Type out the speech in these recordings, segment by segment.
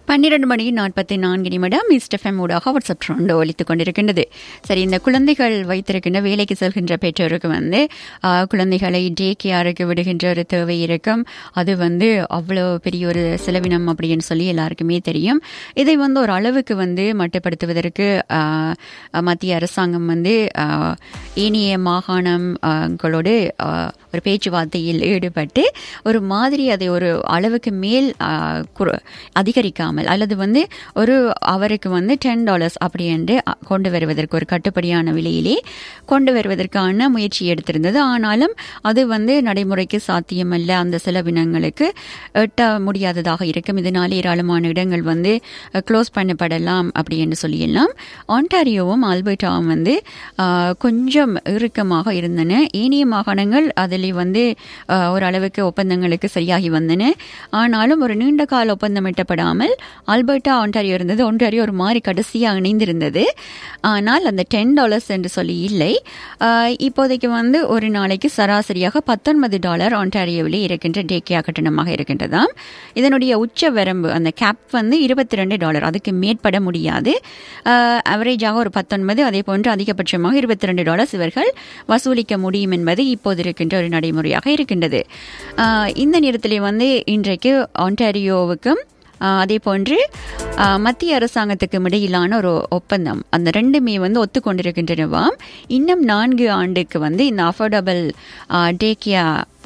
பன்னிரண்டு மணி நாற்பத்தி நான்கு நிமிடம் மிஸ்டெஃபம் ஊடாக வாட்ஸ்அப் ட்ரெண்ட் ஒழித்துக் கொண்டிருக்கின்றது சரி இந்த குழந்தைகள் வைத்திருக்கின்ற வேலைக்கு செல்கின்ற பெற்றோருக்கு வந்து ஆ, குழந்தைகளை டே கேருக்கு விடுகின்ற ஒரு தேவை இருக்கும் அது வந்து அவ்வளோ பெரிய ஒரு செலவினம் அப்படின்னு சொல்லி எல்லாருக்குமே தெரியும் இதை வந்து ஒரு அளவுக்கு வந்து மட்டுப்படுத்துவதற்கு ஆ, மத்திய அரசாங்கம் வந்து ஆ, ஏனைய மாகாணங்களோடு ஆ, ஒரு பேச்சுவார்த்தையில் ஈடுபட்டு ஒரு மாதிரி அதை ஒரு அளவுக்கு மேல் ஆ, குற- அதிகரிக்காமல் அல்லது வந்து ஒரு அவருக்கு வந்து டென் டாலர்ஸ் அப்படி என்று அ, கொண்டு வருவதற்கு ஒரு கட்டுப்படியான விலையிலே கொண்டு வருவதற்கான முயற்சி எடுத்திருந்தது ஆனாலும் அது வந்து நடைமுறைக்கு சாத்தியமல்ல அந்த செலவினங்களுக்கு எட்ட முடியாததாக இருக்கும் இதனால் ஏராளமான இடங்கள் வந்து க்ளோஸ் பண்ணப்படலாம் அப்படி என்று சொல்லியெல்லாம் ஆன்டாரியோவும் ஆல்பர்டாவும் வந்து ஆ, கொஞ்சம் இறுக்கமாக இருந்தன ஏனைய மாகாணங்கள் அதில் வந்து ஆ, ஓரளவுக்கு ஒப்பந்தங்களுக்கு சரியாகி வந்தன ஆனாலும் ஒரு நீண்ட கால ஒப்பந்தம் எட்டப்படாமல் ஆல்பர்டா ஒன்டாரியோ இருந்தது ஒன்டாரியோ ஒரு மாதிரி கடைசியாக இணைந்திருந்தது ஆனால் அந்த டென் டாலர்ஸ் என்று சொல்லி இல்லை ஆஹ் இப்போதைக்கு வந்து ஒரு நாளைக்கு சராசரியாக பத்தொன்பது டாலர் ஒன்டாரியோவிலே இருக்கின்ற டேக்கியா கட்டணமாக இருக்கின்றதாம் இதனுடைய உச்ச வரம்பு அந்த கேப் வந்து இருபத்தி ரெண்டு டாலர் அதுக்கு மேற்பட முடியாது அவரேஜாக ஒரு பத்தொன்பது அதே போன்று அதிகபட்சமாக இருபத்தி ரெண்டு டாலர்ஸ் இவர்கள் வசூலிக்க முடியும் என்பது இப்போது இருக்கின்ற ஒரு நடைமுறையாக இருக்கின்றது ஆஹ் இந்த நேரத்திலே வந்து இன்றைக்கு ஒன்டாரியோவுக்கும் ஆஹ் அதே போன்று ஆஹ் மத்திய அரசாங்கத்துக்கும் இடையிலான ஒரு ஒப்பந்தம் அந்த ரெண்டுமே வந்து ஒத்துக்கொண்டிருக்கின்றனவாம் இன்னும் நான்கு ஆண்டுக்கு வந்து இந்த அஃபோர்டபுள் டேக்கியா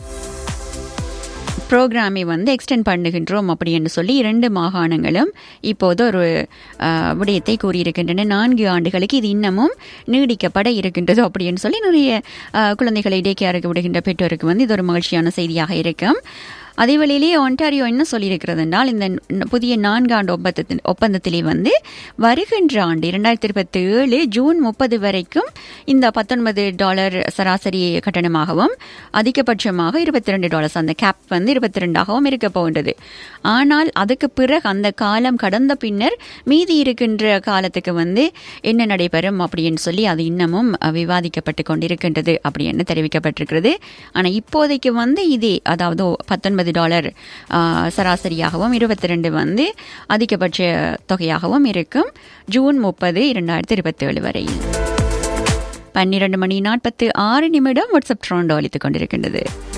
ப்ரோக்ராமை வந்து எக்ஸ்டெண்ட் பண்ணுகின்றோம் அப்படின்னு சொல்லி இரண்டு மாகாணங்களும் இப்போது ஒரு ஆஹ், விடயத்தை கூறியிருக்கின்றன நான்கு ஆண்டுகளுக்கு இது இன்னமும் நீடிக்கப்பட இருக்கின்றது அப்படின்னு சொல்லி நிறைய ஆஹ், குழந்தைகளை டேக்கியாருக்கு விடுகின்ற பெற்றோருக்கு வந்து இது ஒரு மகிழ்ச்சியான செய்தியாக இருக்கும் அதே வேளையிலேயே ஒன்டாரியோ என்ன சொல்லியிருக்கிறது என்றால் இந்த ந- புதிய நான்காண்டு ஒப்பந்தத்தில் ஒப்பந்தத்திலே வந்து வருகின்ற ஆண்டு இரண்டாயிரத்தி இருபத்தி ஏழு ஜூன் முப்பது வரைக்கும் இந்த பத்தொன்பது டாலர் சராசரி கட்டணமாகவும் அதிகபட்சமாக இருபத்தி ரெண்டு டாலர்ஸ் அந்த கேப் வந்து இருபத்தி ரெண்டாகவும் இருக்க போகின்றது ஆனால் அதுக்கு பிறகு அந்த காலம் கடந்த பின்னர் மீதி இருக்கின்ற காலத்துக்கு வந்து என்ன நடைபெறும் அப்படின்னு சொல்லி அது இன்னமும் அஹ், விவாதிக்கப்பட்டு கொண்டிருக்கின்றது அப்படின்னு தெரிவிக்கப்பட்டிருக்கிறது ஆனால் இப்போதைக்கு வந்து இதே அதாவது பத்தொன்பது டாலர் ஆஹ், சராசரியாகவும் இருபத்தி ரெண்டு வந்து அதிகபட்ச தொகையாகவும் இருக்கும் ஜூன் முப்பது இரண்டாயிரத்தி இருபத்தி ஏழு வரையில் பன்னிரண்டு மணி நாற்பத்து ஆறு நிமிடம் வாட்ஸ்அப் ட்ரோண்டோ அளித்துக் கொண்டிருக்கின்றது